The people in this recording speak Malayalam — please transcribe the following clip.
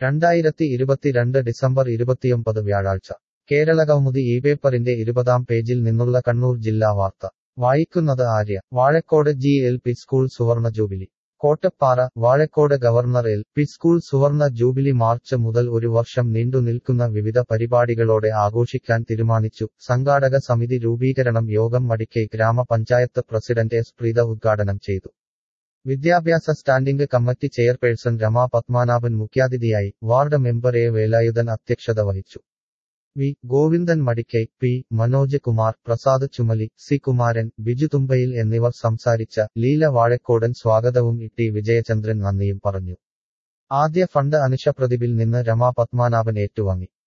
രണ്ടായിരത്തി ഇരുപത്തിരണ്ട് ഡിസംബർ ഇരുപത്തിയൊമ്പത് വ്യാഴാഴ്ച കേരളകൗമുദി ഈ പേപ്പറിന്റെ ഇരുപതാം പേജിൽ നിന്നുള്ള കണ്ണൂർ ജില്ലാ വാർത്ത വായിക്കുന്നത് Arya Vazhakode G L P school സുവർണ jubilee Kottappara Vazhakode governor L P school സുവർണ ജൂബിലി മാർച്ച് മുതൽ ഒരു വർഷം നീണ്ടു നിൽക്കുന്ന വിവിധ പരിപാടികളോടെ ആഘോഷിക്കാൻ തീരുമാനിച്ചു സംഘാടക സമിതി രൂപീകരണം യോഗം മടിക്കൈ ഗ്രാമപഞ്ചായത്ത് പ്രസിഡന്റ് എസ് പ്രീത ഉദ്ഘാടനം ചെയ്തു വിദ്യാഭ്യാസ standing committee chairperson Rama Padmanabhan മുഖ്യാതിഥിയായി വാർഡ് മെമ്പർ എ വേലായുധൻ അധ്യക്ഷത വഹിച്ചു V Govindan Madikkai P Manoj Kumar Prasad Chumali C Kumaran Biju തുമ്പയിൽ എന്നിവർ സംസാരിച്ച ലീല വാഴക്കോടൻ സ്വാഗതവും ഇട്ടി വിജയചന്ദ്രൻ നന്ദിയും പറഞ്ഞു ആദ്യ ഫണ്ട് അനുഷ പ്രതിഭിൽ നിന്ന് രമാ പത്മനാഭൻ ഏറ്റുവാങ്ങി